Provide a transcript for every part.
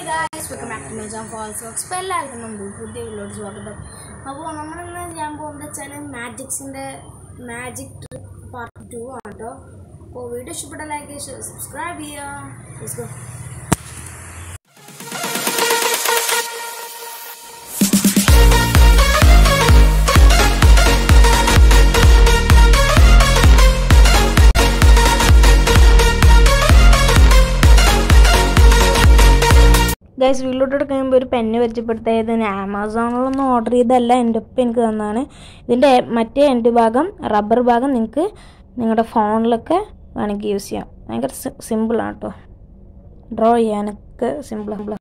Guys welcome back to my jam falls works ഇപ്പോൾ എല്ലാവർക്കും മുമ്പ് പുതിയ വീട്ടിലോട്ട് സ്വാഗതം അപ്പോൾ നമ്മളിന്ന് ചെയ്യാൻ പോകുന്നത് വെച്ചാൽ മാജിക്സിൻ്റെ മാജിക് പാർട്ട് ടു ആണ് കേട്ടോ അപ്പോൾ വീഡിയോ ഇഷ്ടപ്പെട്ട ലൈക്ക് സബ്സ്ക്രൈബ് ചെയ്യുക Let's go. ഗൈസ് വീട്ടിലോട്ട് കഴിയുമ്പോൾ ഒരു പെന്ന് പരിചയപ്പെടുത്തിയത് ഞാൻ ആമസോണിലൊന്നും ഓർഡർ ചെയ്തല്ല എൻ്റെ ഒപ്പം എനിക്ക് തന്നതാണ് ഇതിൻ്റെ മറ്റേ എൻ്റെ ഭാഗം റബ്ബർ ഭാഗം നിങ്ങൾക്ക് നിങ്ങളുടെ ഫോണിലൊക്കെ വേണമെങ്കിൽ യൂസ് ചെയ്യാം ഭയങ്കര സിമ്പിളാണ് കേട്ടോ ഡ്രോ ചെയ്യാനൊക്കെ സിമ്പിളാണ്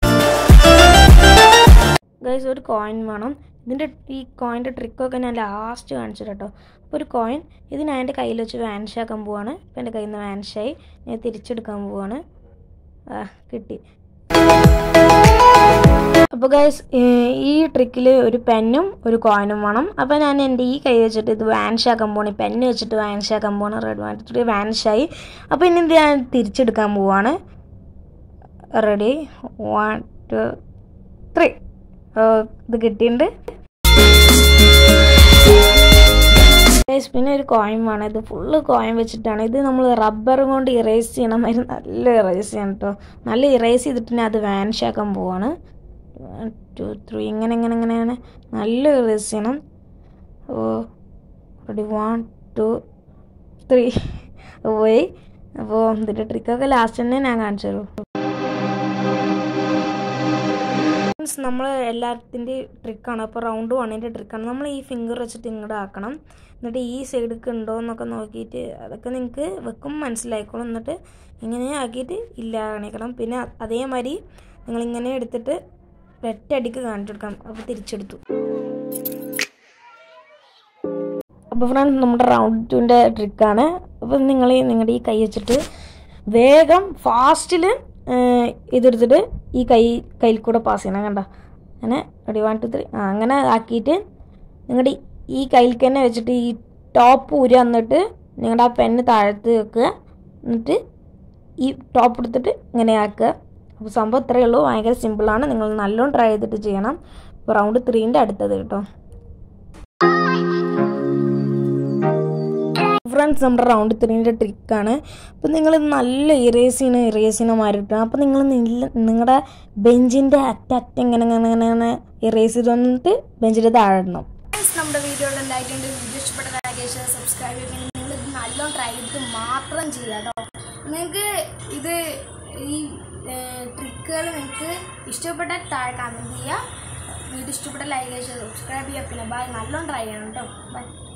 ഗൈസ് ഒരു കോയിൻ വേണം ഇതിൻ്റെ ഈ കോയിൻ്റെ ട്രിക്കൊക്കെ ഞാൻ ലാസ്റ്റ് കാണിച്ചു കേട്ടോ അപ്പോൾ ഒരു കോയിൻ ഇത് ഞാൻ എൻ്റെ കയ്യിൽ വെച്ച് വാനിഷ് ആക്കാൻ പോവാണ് ഇപ്പോൾ എൻ്റെ കയ്യിൽ നിന്ന് വാനിഷായി ഞാൻ തിരിച്ചെടുക്കാൻ പോവാണ് ആ കിട്ടി അപ്പോൾ ഗൈസ് ഈ ട്രിക്കിൽ ഒരു പെന്നും ഒരു കോയിനും വേണം അപ്പോൾ ഞാൻ എൻ്റെ ഈ കൈ വെച്ചിട്ട് ഇത് വാനിഷ് ആക്കാൻ പോകണം പെന്ന് വെച്ചിട്ട് വാനിഷ് ആക്കാൻ പോകണം റെഡ് വാനിച്ചിട്ട് വാനിഷായി അപ്പോൾ ഇനി ഇത് ഞാൻ തിരിച്ചെടുക്കാൻ പോവാണ് റെഡി വൺ ടു ത്രീ ഇത് കിട്ടിയിട്ടുണ്ട് ഗൈസ് പിന്നെ ഒരു കോയിൻ വേണം ഇത് ഫുള്ള് കോയിൻ വെച്ചിട്ടാണ് ഇത് നമ്മൾ റബ്ബർ കൊണ്ട് ഇറേസ് ചെയ്യണമായിരുന്നു നല്ല ഇറേസ് ചെയ്യണം കേട്ടോ നല്ല ഇറേസ് ചെയ്തിട്ട് ഞാൻ അത് വാനിഷ് ആക്കാൻ പോവാണ് വൺ ടു ത്രീ ഇങ്ങനെ ഇങ്ങനെ ഇങ്ങനെയാണ് നല്ല ഇറേസ് ചെയ്യണം oh ready one two three പോയി അപ്പോൾ ഇതിൻ്റെ ട്രിക്കൊക്കെ ലാസ്റ്റ് തന്നെ ഞാൻ കാണിച്ചു തരും മീൻസ് നമ്മൾ എല്ലാത്തിൻ്റെ ട്രിക്കാണ് അപ്പോൾ റൗണ്ട് വണ്ണിൻ്റെ ട്രിക്കാണ് നമ്മൾ ഈ ഫിംഗർ വെച്ചിട്ട് ഇങ്ങോട്ട് ആക്കണം എന്നിട്ട് ഈ സൈഡിലേക്ക് ഉണ്ടോ എന്നൊക്കെ നോക്കിയിട്ട് അതൊക്കെ നിങ്ങൾക്ക് വെക്കും മനസ്സിലായിക്കോളും എന്നിട്ട് ഇങ്ങനെ ആക്കിയിട്ട് ഇല്ല കാണിക്കണം പിന്നെ അതേമാതിരി നിങ്ങളിങ്ങനെ എടുത്തിട്ട് ഒറ്റയടിക്ക് കാണിച്ചു കൊടുക്കണം അപ്പോൾ തിരിച്ചെടുത്തു അപ്പോൾ ഫ്രണ്ട്സ് നമ്മുടെ റൗണ്ട് ടുവിൻ്റെ ട്രിക്കാണ് അപ്പോൾ നിങ്ങൾ നിങ്ങളുടെ ഈ കൈ വെച്ചിട്ട് വേഗം ഫാസ്റ്റിൽ ഇതെടുത്തിട്ട് ഈ കൈ കയ്യിൽ കൂടെ പാസ് ചെയ്യണം കണ്ട അങ്ങനെ റെഡി വൺ ടു ത്രീ ആ അങ്ങനെ ആക്കിയിട്ട് നിങ്ങളുടെ ഈ കയ്യിൽ തന്നെ വെച്ചിട്ട് ഈ ടോപ്പ് ഊരി വന്നിട്ട് നിങ്ങളുടെ ആ പെണ്ണ് താഴത്ത് വെക്കുക എന്നിട്ട് ഈ ടോപ്പ് എടുത്തിട്ട് ഇങ്ങനെ ആക്കുക അപ്പോൾ സംഭവം ഇത്രയേ ഉള്ളൂ ഭയങ്കര സിമ്പിളാണ് നിങ്ങൾ നല്ലോണം ട്രൈ ചെയ്തിട്ട് ചെയ്യണം ഇപ്പോൾ റൗണ്ട് ത്രീൻ്റെ അടുത്തത് കേട്ടോ ഫ്രണ്ട്സ് നമ്മുടെ റൗണ്ട് ത്രീൻ്റെ ട്രിക്കാണ് അപ്പോൾ നിങ്ങൾ നല്ല ഇറേസ് ചെയ്യണ ഇറേസ് ചെയ്യണ മാറിയിട്ടാണ് അപ്പോൾ നിങ്ങൾ നിങ്ങളുടെ ബെഞ്ചിൻ്റെ അറ്റ അറ്റ ഇങ്ങനെ ഇങ്ങനെ ഇങ്ങനെ ഇങ്ങനെ ഇറേസ് ചെയ്ത് വന്നിട്ട് ബെഞ്ചിൻ്റെ താഴെ ഇടണം നമ്മുടെ വീഡിയോയിൽ ലൈക്ക് വീഡിയോ ഇഷ്ടപ്പെട്ട സബ്സ്ക്രൈബ് ചെയ്യുക നിങ്ങൾ ഇത് നല്ലോണം ട്രൈ ചെയ്തിട്ട് മാത്രം ചെയ്യുക കേട്ടോ നിങ്ങൾക്ക് ഇത് ഈ ട്രിക്കുകൾ നിങ്ങൾക്ക് ഇഷ്ടപ്പെട്ടാൽ താഴെ കമൻറ്റ് ചെയ്യുക വീഡിയോ ഇഷ്ടപ്പെട്ട ലൈക്ക് ചെയ്യുക സബ്സ്ക്രൈബ് ചെയ്യുക പിന്നെ ബൈ നല്ലോണം ട്രൈ ചെയ്യണം കേട്ടോ ബൈ